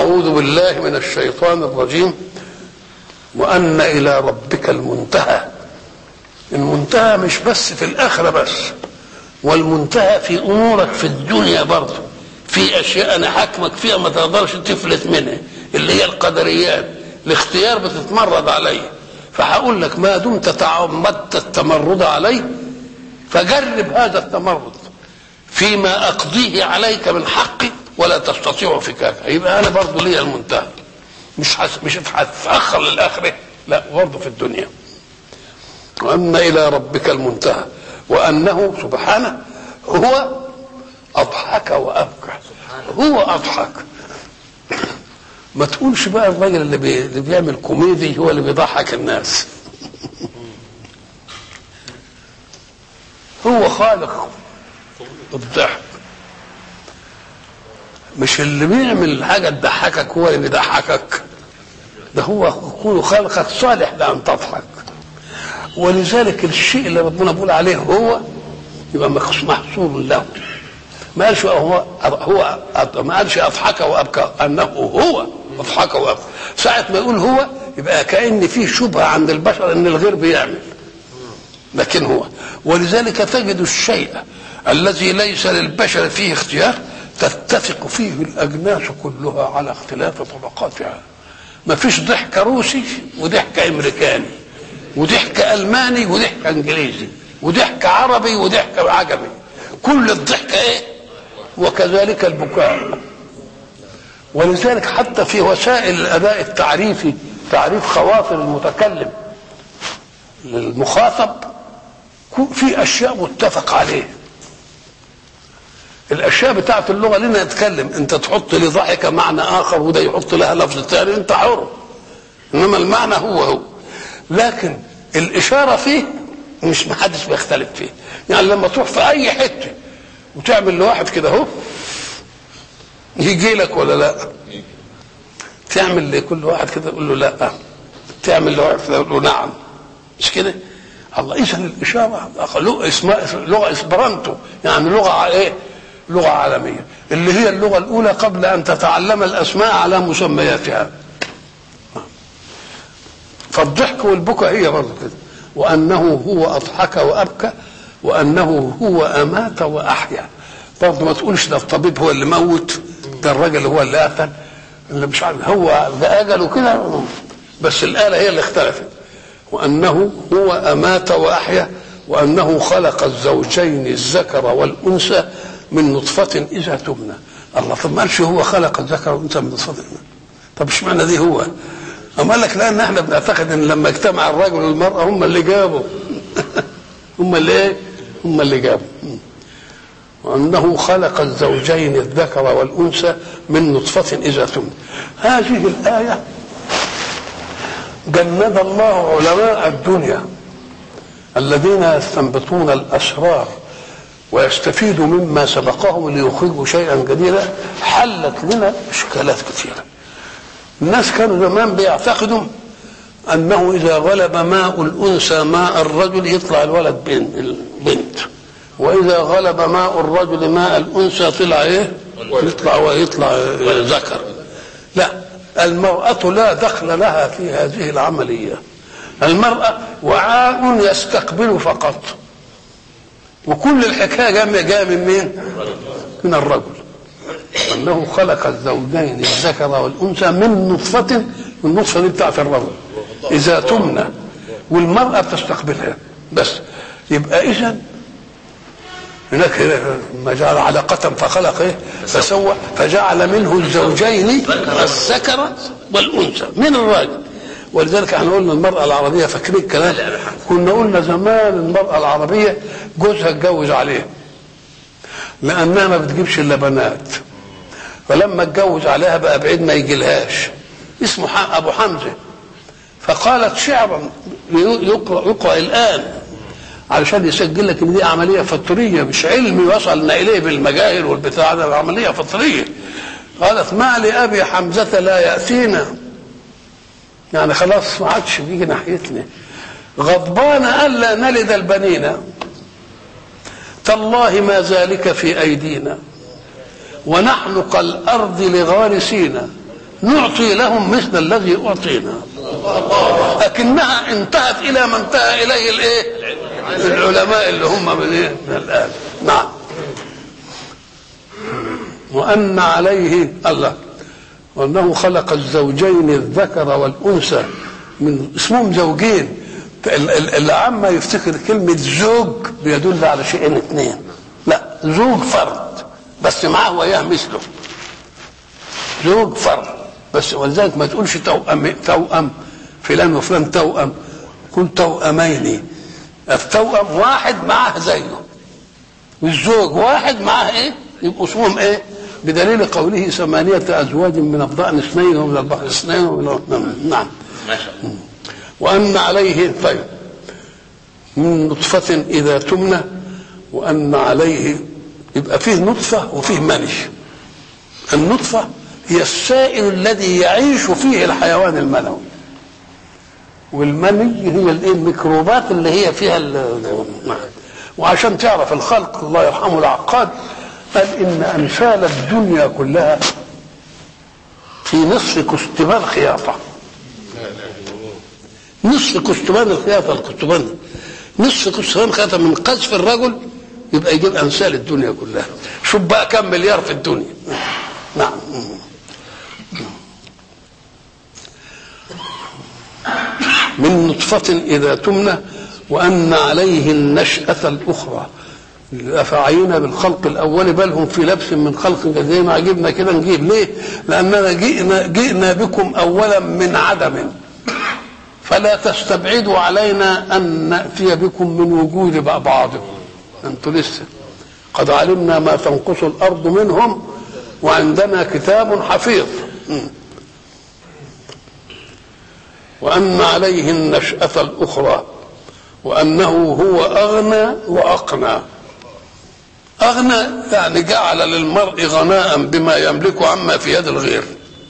أعوذ بالله من الشيطان الرجيم وأن إلى ربك المنتهى المنتهى مش بس في الآخرة بس والمنتهى في أمورك في الدنيا برضه في أشياء أنا حاكمك فيها ما تقدرش تفلت منها اللي هي القدريات الاختيار بتتمرد عليه فهقول لك ما دمت تعمدت التمرد عليه فجرب هذا التمرد فيما أقضيه عليك من حقي ولا تستطيع فكاكه يبقى أنا برضه ليا المنتهى مش حس... مش هتتأخر للآخرة لا برضه في الدنيا وأن إلى ربك المنتهى وأنه سبحانه هو أضحك وأبكى هو أضحك ما تقولش بقى الراجل اللي, بي... اللي بيعمل كوميدي هو اللي بيضحك الناس هو خالق الضحك مش اللي بيعمل حاجة تضحكك هو اللي بيضحكك ده هو يكون خالقك صالح لأن تضحك ولذلك الشيء اللي ربنا بيقول عليه هو يبقى محصور له ما قالش هو هو ما قالش اضحك وابكى انه هو اضحك وابكى ساعه ما يقول هو يبقى كان في شبهه عند البشر ان الغير بيعمل لكن هو ولذلك تجد الشيء الذي ليس للبشر فيه اختيار تتفق فيه الاجناس كلها على اختلاف طبقاتها ما فيش ضحك روسي وضحك امريكاني وضحك الماني وضحك انجليزي وضحك عربي وضحك عجمي كل الضحك ايه وكذلك البكاء ولذلك حتى في وسائل الاداء التعريفي تعريف خواطر المتكلم للمخاطب في اشياء متفق عليه الاشياء بتاعت اللغه لنا نتكلم انت تحط لضحك معنى اخر وده يحط لها لفظ ثاني انت حر انما المعنى هو هو لكن الاشاره فيه مش محدش بيختلف فيه يعني لما تروح في اي حته وتعمل لواحد كده اهو يجي لك ولا لا تعمل لكل واحد كده تقول له لا تعمل لواحد كده تقول له نعم مش كده الله اذا الاشاره لغه اسمها لغه اسبرانتو يعني لغه ايه لغه عالميه اللي هي اللغه الاولى قبل ان تتعلم الاسماء على مسمياتها فالضحك والبكاء هي برضه كده وانه هو اضحك وابكى وانه هو امات واحيا برضه ما تقولش ده الطبيب هو اللي موت ده الراجل هو اللي قتل اللي مش عارف هو ده اجله كده بس الاله هي اللي اختلفت وانه هو امات واحيا وانه خلق الزوجين الذكر والانثى من نطفه اذا تبنى الله طب ما قالش هو خلق الذكر والانثى من نطفه طب اشمعنى دي هو؟ أما قال لك لأن احنا بنعتقد إن لما اجتمع الرجل والمرأة هم اللي جابوا هم اللي إيه؟ هم اللي جابوا وأنه خلق الزوجين الذكر والأنثى من نطفة إذا تمنى هذه الآية جند الله علماء الدنيا الذين يستنبطون الأسرار ويستفيدوا مما سبقهم ليخرجوا شيئا جديدا حلت لنا إشكالات كثيرة الناس كانوا زمان بيعتقدوا انه اذا غلب ماء الانثى ماء الرجل يطلع الولد بنت واذا غلب ماء الرجل ماء الانثى طلع ايه يطلع ويطلع ذكر لا المرأة لا دخل لها في هذه العملية المرأة وعاء يستقبل فقط وكل الحكاية جاية جاية من مين؟ من الرجل انه خلق الزوجين الذكر والانثى من نطفه النطفه دي بتاعت الرجل اذا تمنى والمراه بتستقبلها بس يبقى اذا هناك ما جعل علقة فخلق ايه فسوى فجعل منه الزوجين الذكر والانثى من الراجل ولذلك احنا قلنا المرأة العربية فاكرين الكلام كنا قلنا زمان المرأة العربية جوزها اتجوز عليها لأنها ما بتجيبش إلا بنات فلما اتجوز عليها بقى بعيد ما يجيلهاش اسمه ابو حمزه فقالت شعرا يقرا يقرا الان علشان يسجل لك ان دي عمليه فطريه مش علمي وصلنا اليه بالمجاهر والبتاع ده عمليه فطريه قالت ما لابي حمزه لا ياتينا يعني خلاص ما عادش بيجي ناحيتنا غضبان الا نلد البنين تالله ما ذلك في ايدينا ونحن كالارض لغارسين نعطي لهم مثل الذي اعطينا لكنها انتهت الى ما انتهى اليه الايه العلماء اللي هم من ايه من الان نعم وان عليه الله وانه خلق الزوجين الذكر والانثى من اسمهم زوجين ال- ال- اللي عما يفتكر كلمة زوج بيدل على شيئين اثنين لا زوج فرد بس معاه وياه مثله زوج فرد بس ولذلك ما تقولش توأم توأم فلان وفلان توأم قل توأمين التوأم واحد معاه زيه والزوج واحد معاه ايه يبقوا اسمهم ايه بدليل قوله ثمانية أزواج من الضأن اثنين ومن البحر اثنين ومن نعم ما شاء الله وأن عليه طيب من نطفة إذا تمنى وأن عليه يبقى فيه نطفة وفيه مني النطفة هي السائل الذي يعيش فيه الحيوان المنوي والمني هي الايه الميكروبات اللي هي فيها ال- نعم. وعشان تعرف الخلق الله يرحمه العقاد قال ان امثال الدنيا كلها في نصف كستبان خياطه نصف كستبان الخياطه الكستبان نصف كستبان خياطه من قذف الرجل يبقى يجيب امثال الدنيا كلها شوف بقى كم مليار في الدنيا نعم من نطفة إذا تمنى وأن عليه النشأة الأخرى أفعينا بالخلق الأول بل هم في لبس من خلق زي ما عجبنا كده نجيب ليه؟ لأننا جئنا جئنا بكم أولا من عدم فلا تستبعدوا علينا أن نأتي بكم من وجود بعضكم أنتوا لسه قد علمنا ما تنقص الأرض منهم وعندنا كتاب حفيظ م. وأن عليه النشأة الأخرى وأنه هو أغنى وأقنى أغنى يعني جعل للمرء غناء بما يملك عما في يد الغير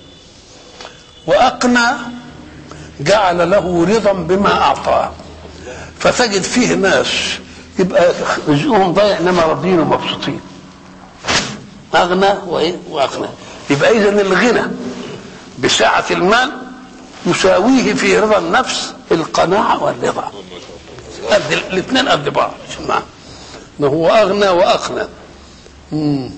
وأقنى جعل له رضا بما أعطاه فتجد فيه ناس يبقى رزقهم ضايع انما راضيين ومبسوطين اغنى وايه واغنى يبقى اذا الغنى بسعه المال يساويه في رضا النفس القناعه والرضا قد الاثنين قد بعض نعم ده هو اغنى واقنى مم.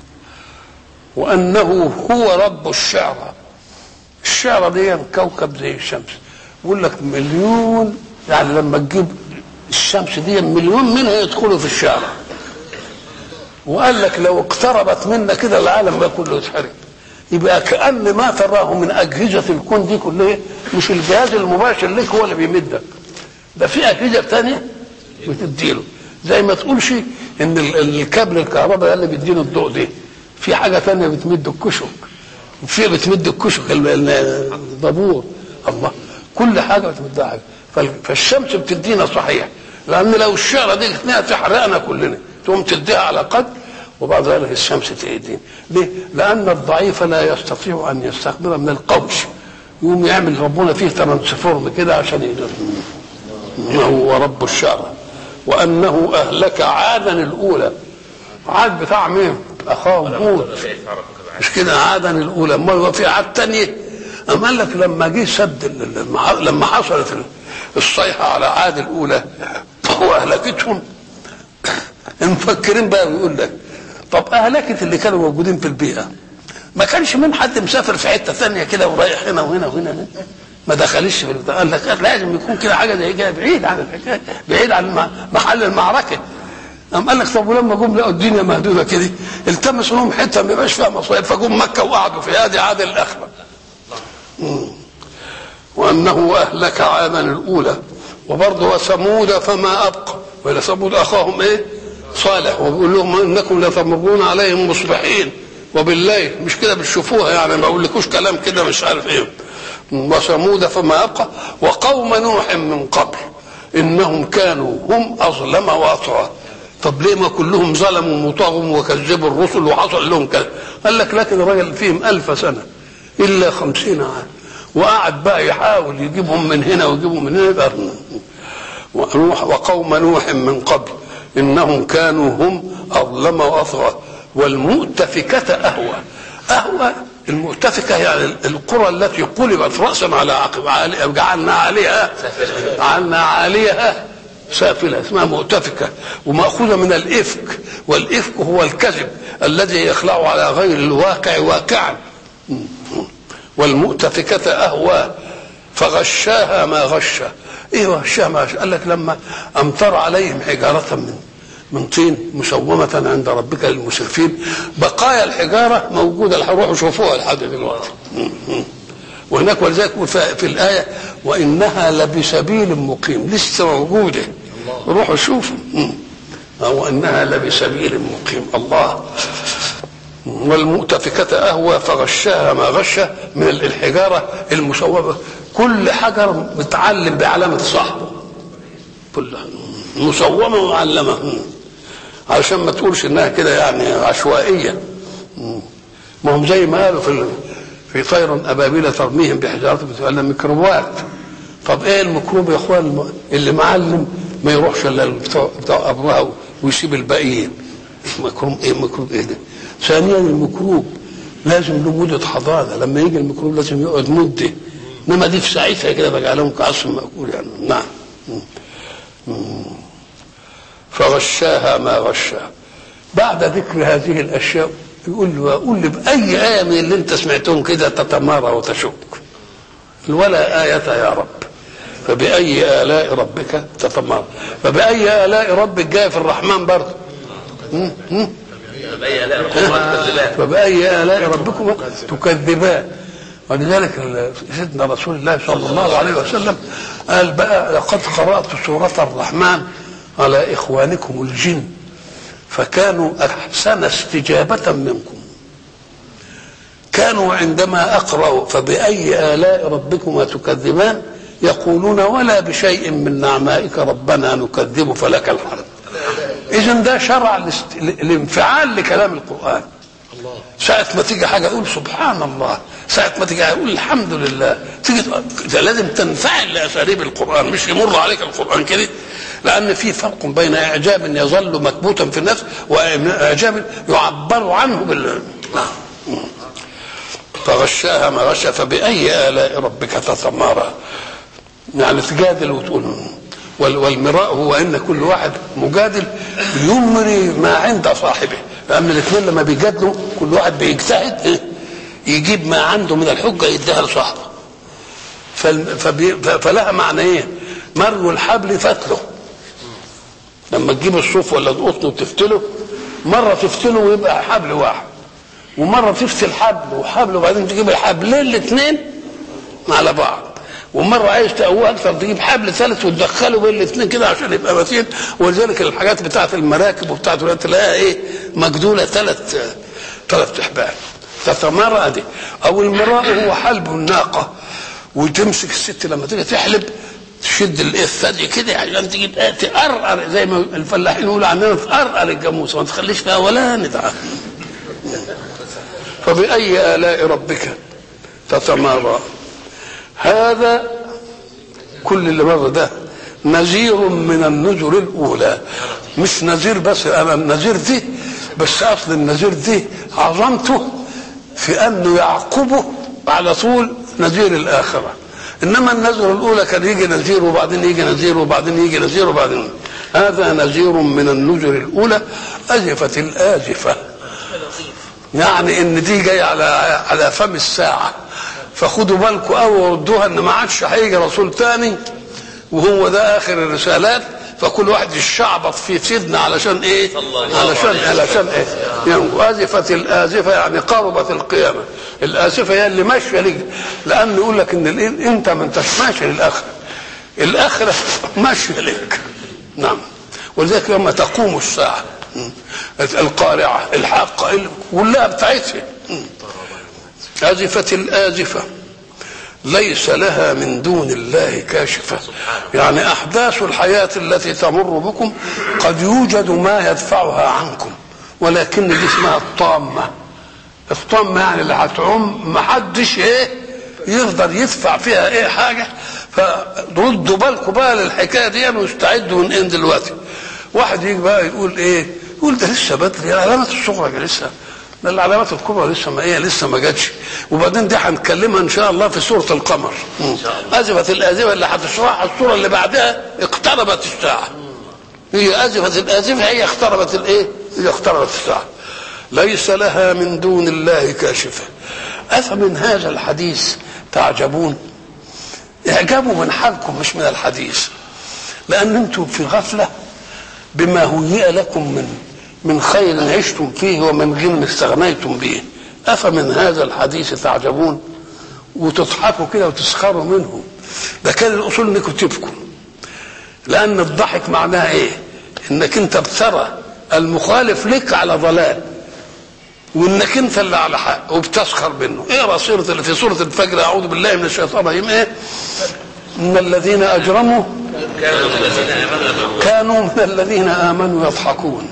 وانه هو رب الشعرى الشعرى دي كوكب زي الشمس يقول لك مليون يعني لما تجيب الشمس دي مليون منها يدخلوا في الشارع وقال لك لو اقتربت منا كده العالم بقى كله يتحرق يبقى كأن ما تراه من أجهزة الكون دي كلها مش الجهاز المباشر لك هو اللي بيمدك ده في أجهزة تانية بتديله زي ما تقولش إن ال- الكابل الكهرباء ده اللي بيدينا الضوء دي في حاجة تانية بتمد الكشك وفي بتمد الكشك ال- ال- البابور الله كل حاجة بتمدها حاجة فال- فالشمس بتدينا صحيح لأن لو الشعرة دي اثنين تحرقنا كلنا تقوم تديها على قدر وبعد ذلك الشمس تأيدين ليه؟ لأن الضعيف لا يستطيع أن يستقبل من القوش يقوم يعمل ربنا فيه ترانسفورم كده عشان يقدر إنه هو رب الشعرى وأنه أهلك عادا الأولى عاد بتاع مين؟ أخاهم هود مش كده عادا الاولى امال هو في عاد تانية أم قال لك لما جه سد ال- ال- المح- لما حصلت ال- الصيحه على عاد الاولى واهلكتهم مفكرين بقى ويقول لك طب اهلكت اللي كانوا موجودين في البيئه ما كانش من حد مسافر في حته ثانيه كده ورايح هنا وهنا وهنا ما دخلش في البتاع. قال لك لازم يكون كده حاجه زي كده بعيد عن الحكايه بعيد عن الم- محل المعركه قام قال لك طب ولما جم لقوا الدنيا مهدوده كده التمسوا لهم حته ما يبقاش فيها مصائب فجم مكه وقعدوا في هذه عاد الاخره مم. وانه اهلك عادا الاولى وبرضه وثمود فما ابقى والى ثمود اخاهم ايه؟ صالح وبيقول لهم انكم لتمرون عليهم مصبحين وبالليل مش كده بتشوفوها يعني ما اقولكوش كلام كده مش عارف ايه وثمود فما ابقى وقوم نوح من قبل انهم كانوا هم اظلم واطغى طب ليه ما كلهم ظلموا وطغوا وكذبوا الرسل وحصل لهم كذا قال لك لكن الراجل فيهم ألف سنة إلا خمسين عام وقعد بقى يحاول يجيبهم من هنا ويجيبهم من هنا يبقى ونوح وقوم نوح من قبل إنهم كانوا هم أظلم وأطغى والمؤتفكة أهوى أهوى المؤتفكة يعني القرى التي قلبت رأسا على عقب عالي- جعلنا عليها جعلنا عليها سافلة اسمها مؤتفكة ومأخوذة من الإفك والإفك هو الكذب الذي يخلع على غير الواقع واقعا والمؤتفكة أهوى فغشاها ما غشى ايه غشاها ما غشى قال لك لما امطر عليهم حجارة من من طين مسومة عند ربك للمسرفين بقايا الحجارة موجودة روحوا شوفوها لحد دلوقتي وهناك ولذلك في في الآية وإنها لبسبيل مقيم لسه موجودة روحوا شوفوا وإنها لبسبيل مقيم الله والمؤتفكة أهوى فغشاها ما غشى من الحجارة المشوبة كل حجر متعلم بعلامة صاحبه كلها مصومة ومعلمة علشان ما تقولش انها كده يعني عشوائية ما هم زي ما قالوا في ال- في طير ابابيل ترميهم بحجارة بتبقى ميكروبات طب ايه الميكروب يا اخوان اللي معلم ما يروحش الا بتوع بتوع ابوها ويسيب الباقيين ميكروب ايه ميكروب ايه ده ثانيا الميكروب لازم له مدة حضانة لما يجي الميكروب لازم يقعد مدة انما دي في ساعتها كده بقى لهم كعصف مأكول يعني نعم فغشاها ما غشاها بعد ذكر هذه الاشياء يقول له قول لي باي ايه من اللي انت سمعتهم كده تتمارى وتشك ولا آية يا رب فبأي آلاء ربك تتمارى فبأي آلاء ربك جاي في الرحمن برضه م? م? بأي آلاء ربكما تكذبان فبأي آلاء ربكما تكذبان ولذلك ال- سيدنا رسول الله صلى الله عليه وسلم قال بقى لقد قرأت سورة الرحمن على إخوانكم الجن فكانوا أحسن استجابة منكم كانوا عندما أقرأ فبأي آلاء ربكما تكذبان يقولون ولا بشيء من نعمائك ربنا نكذب فلك الحمد إذا ده شرع الاست- الانفعال لكلام القرآن ساعة ما تيجي حاجة أقول سبحان الله ساعة ما تيجي أقول الحمد لله تيجي ده لازم تنفعل لأساليب القرآن مش يمر عليك القرآن كده لأن في فرق بين إعجاب يظل مكبوتا في النفس وإعجاب يعبر عنه بال نعم. فغشاها ما غشى فبأي آلاء ربك تتمارى يعني تجادل وتقول وال- والمراء هو ان كل واحد مجادل يمري ما عند صاحبه لان الاثنين لما بيجادلوا كل واحد بيجتهد إيه؟ يجيب ما عنده من الحجه يديها لصاحبه فال- فبي- ف- فلها معنى ايه؟ مرو الحبل فتله لما تجيب الصوف ولا القطن وتفتله مره تفتله ويبقى حبل واحد ومره تفتل حبل وحبل وبعدين تجيب الحبلين الاثنين على بعض ومره عايز تقويه اكثر تجيب حبل ثالث وتدخله بين الاثنين كده عشان يبقى متين ولذلك الحاجات بتاعت المراكب وبتاعت دلوقتي تلاقيها ايه مجدوله ثلاث ثلاث احبال تتمرى دي او المراء هو حلب الناقه وتمسك الست لما تيجي تحلب تشد الايه الثدي كده عشان تيجي تقرقر زي ما الفلاحين يقولوا عندنا تقرقر الجاموسه ما تخليش فيها ولا ندعه فبأي آلاء ربك تتمارى هذا كل اللي مر ده نذير من النذر الأولى مش نذير بس أنا النذير دي بس أصل النذير دي عظمته في أنه يعقبه على طول نذير الآخرة إنما النذر الأولى كان يجي نذير وبعدين يجي نذير وبعدين يجي نذير وبعدين هذا نذير من النذر الأولى أزفت الآزفة يعني ان دي جايه على على فم الساعه فخدوا بالكم قوي وردوها ان ما عادش هيجي رسول تاني وهو ده اخر الرسالات فكل واحد يشعبط في سيدنا علشان ايه؟ علشان علشان ايه؟ يعني ازفت الازفه يعني قربت القيامه الازفه هي اللي ماشيه ليك لان يقول لك ان الإن- انت ما انتش ماشي للاخره الاخره ماشيه لك نعم ولذلك يوم تقوم الساعه القارعه الحاقه كلها بتاعتها ازفت الازفه ليس لها من دون الله كاشفه يعني احداث الحياه التي تمر بكم قد يوجد ما يدفعها عنكم ولكن دي اسمها الطامه الطامه يعني اللي هتعم محدش ايه يقدر يدفع فيها ايه حاجه فردوا بالكم بقى للحكايه دي واستعدوا من ان دلوقتي واحد يجي بقى يقول ايه يقول ده لسه بدري علامة الصغرى لسه ده العلامات الكبرى لسه ما ايه لسه ما جاتش وبعدين دي هنتكلمها ان شاء الله في سوره القمر ان شاء الله. ازفت الازفه اللي هتشرحها السوره اللي بعدها اقتربت الساعه هي ازفت الازفه هي اقتربت الايه هي اقتربت الساعه ليس لها من دون الله كاشفه افمن هذا الحديث تعجبون اعجبوا من حالكم مش من الحديث لان انتم في غفله بما هيئ لكم من من خير عشتم فيه ومن غم استغنيتم به افمن هذا الحديث تعجبون وتضحكوا كده وتسخروا منه ده كان الاصول انكم تبكوا لان الضحك معناها ايه انك انت بترى المخالف لك على ضلال وانك انت اللي على حق وبتسخر منه اقرا سوره اللي في سوره الفجر اعوذ بالله من الشيطان الرجيم ايه ان الذين اجرموا كانوا الذين امنوا كانوا من الذين امنوا يضحكون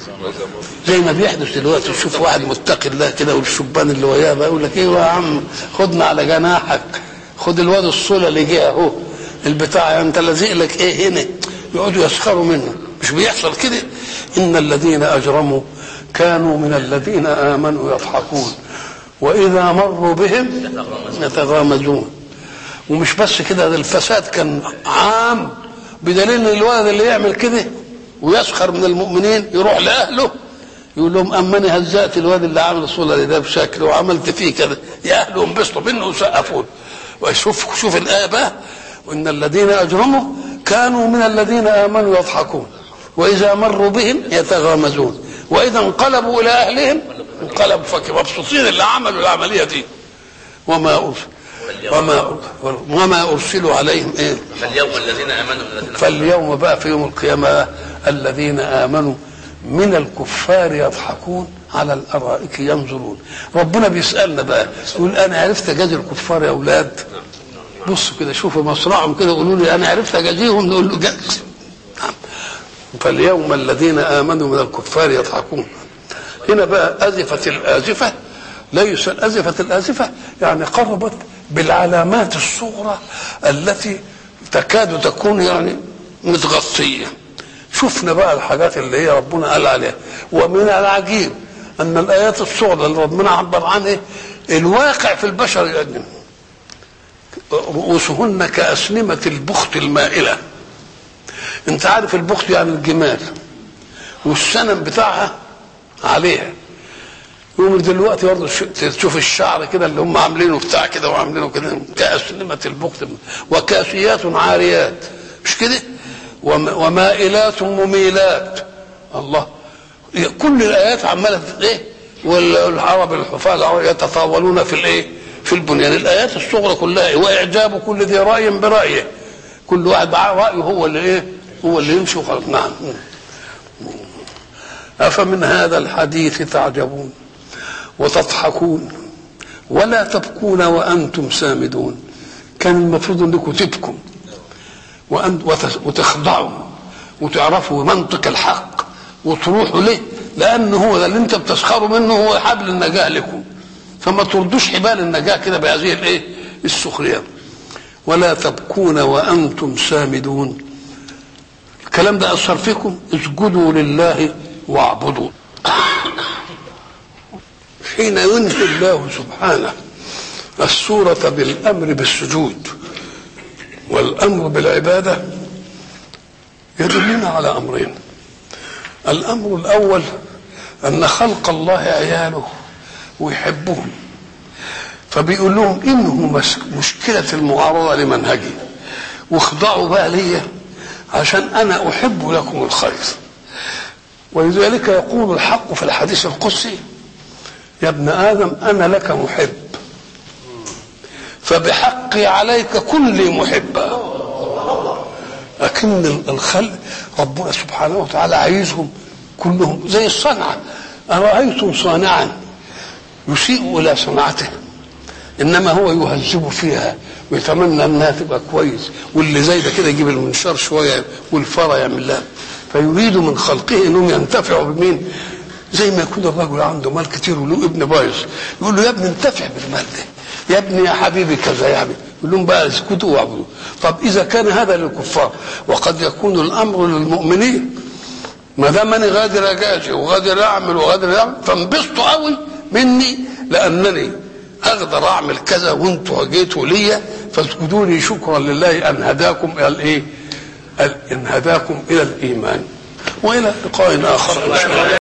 زي ما بيحدث دلوقتي تشوف واحد متقي الله كده والشبان اللي وياه بقى يقول لك ايوه يا عم خدنا على جناحك خد الواد الصوله اللي جه اهو البتاع يعني انت لازق لك ايه هنا يقعدوا يسخروا منه مش بيحصل كده ان الذين اجرموا كانوا من الذين امنوا يضحكون واذا مروا بهم يتغامزون ومش بس كده ده الفساد كان عام بدليل ان الولد اللي يعمل كده ويسخر من المؤمنين يروح لاهله يقول لهم امني هزأت الواد اللي عامل الصوره ده بشكل وعملت فيه كده يا اهله انبسطوا منه وسقفوا له. وشوف شوف الايه بقى وان الذين اجرموا كانوا من الذين امنوا يضحكون واذا مروا بهم يتغامزون واذا انقلبوا الى اهلهم انقلبوا فك مبسوطين اللي عملوا العمليه دي وما أرسل وما وما ارسلوا عليهم ايه فاليوم الذين امنوا من الذين فاليوم بقى في يوم القيامة الذين آمنوا من الكفار يضحكون على الأرائك ينظرون ربنا بيسألنا بقى يقول أنا عرفت أجازي الكفار يا أولاد بصوا كده شوفوا مصرعهم كده يقولوا لي أنا عرفت أجازيهم نقول له جاز نعم. فاليوم الذين آمنوا من الكفار يضحكون هنا بقى أزفت الآزفة ليس أزفت الآزفة يعني قربت بالعلامات الصغرى التي تكاد تكون يعني متغطية شفنا بقى الحاجات اللي هي ربنا قال عليها ومن العجيب أن الآيات الصغرى اللي ربنا عبر عنها الواقع في البشر يقدم رؤوسهن كأسنمة البخت المائلة انت عارف البخت يعني الجمال والسنم بتاعها عليها يوم دلوقتي برضه ش- تشوف الشعر كده اللي هم عاملينه بتاع كده وعاملينه كده كأسنمة البخت وكاسيات عاريات مش كده وم- ومائلات مميلات الله كل الآيات عمالة ايه والعرب الحفاة العرب يتطاولون في الايه في البنيان الآيات الصغرى كلها وإعجاب كل ذي رأي برأيه كل واحد معاه رأيه هو اللي ايه هو اللي يمشي وخلاص نعم أفمن هذا الحديث تعجبون وتضحكون ولا تبكون وأنتم سامدون كان المفروض أنكم تبكوا وأن وت- وتخضعوا وتعرفوا منطق الحق وتروحوا ليه لأن هو ده اللي أنت بتسخروا منه هو حبل النجاة لكم فما تردوش حبال النجاة كده بهذه الإيه السخرية ولا تبكون وأنتم سامدون الكلام ده أثر فيكم اسجدوا لله واعبدوا حين ينهي الله سبحانه السورة بالأمر بالسجود والأمر بالعبادة يدلنا على أمرين الأمر الأول أن خلق الله عياله ويحبهم فبيقول لهم انهوا مس- مشكلة المعارضة لمنهجي واخضعوا بقى ليا عشان أنا أحب لكم الخير ولذلك يقول الحق في الحديث القدسي يا ابن آدم أنا لك محب فبحقي عليك كلي محبا لكن الخلق ربنا سبحانه وتعالى عايزهم كلهم زي الصنعة أرأيتم صانعا يسيء إلى صنعته إنما هو يهذب فيها ويتمنى انها تبقى كويس واللي زي ده كده يجيب المنشار شويه والفرع يعمل لها فيريد من خلقه انهم ينتفعوا بمين؟ زي ما يكون الرجل عنده مال كتير وله ابن بايظ يقول له يا ابني انتفع بالمال ده يا ابني يا حبيبي كذا يا حبيبي يقول لهم بقى اسكتوا واعبدوا طب اذا كان هذا للكفار وقد يكون الامر للمؤمنين ما دام انا غادر اجازي وغادر اعمل وغادر اعمل فانبسطوا قوي مني لانني اقدر اعمل كذا وانتوا جيتوا ليا فاسجدوني شكرا لله ان هداكم الى الايه؟ ان هداكم الى الايمان والى لقاء اخر ان شاء الله